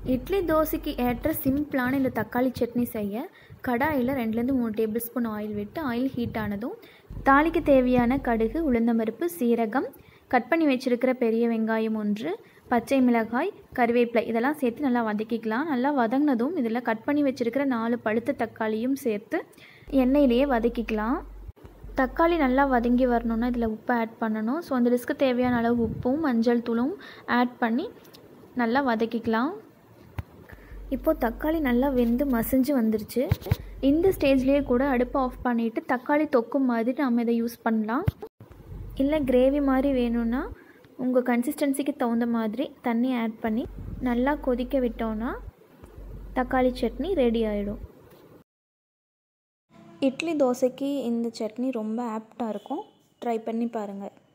இட்லி தோசைக்கு ஏற்ற சிம்பிளான இந்த தக்காளி சட்னி செய்ய கடாயில் ரெண்டுலேருந்து மூணு டேபிள் ஸ்பூன் ஆயில் விட்டு ஆயில் ஹீட் ஆனதும் தாளிக்கு தேவையான கடுகு உளுந்தம்பருப்பு சீரகம் கட் பண்ணி வச்சுருக்கிற பெரிய வெங்காயம் ஒன்று பச்சை மிளகாய் கருவேப்பிலை இதெல்லாம் சேர்த்து நல்லா வதக்கிக்கலாம் நல்லா வதங்கினதும் இதில் கட் பண்ணி வச்சுருக்கிற நாலு பழுத்த தக்காளியும் சேர்த்து எண்ணெயிலேயே வதக்கிக்கலாம் தக்காளி நல்லா வதங்கி வரணுன்னா இதில் உப்பு ஆட் பண்ணணும் ஸோ அந்த டிஷ்க்கு தேவையான அளவு உப்பும் மஞ்சள் தூளும் ஆட் பண்ணி நல்லா வதக்கிக்கலாம் இப்போது தக்காளி நல்லா வெந்து மசிஞ்சு வந்துருச்சு இந்த ஸ்டேஜ்லேயே கூட அடுப்பை ஆஃப் பண்ணிவிட்டு தக்காளி தொக்கு மாதிரி நம்ம இதை யூஸ் பண்ணலாம் இல்லை கிரேவி மாதிரி வேணும்னா உங்கள் கன்சிஸ்டன்சிக்கு தகுந்த மாதிரி தண்ணி ஆட் பண்ணி நல்லா கொதிக்க விட்டோன்னா தக்காளி சட்னி ரெடி ஆகிடும் இட்லி தோசைக்கு இந்த சட்னி ரொம்ப ஆப்டாக இருக்கும் ட்ரை பண்ணி பாருங்கள்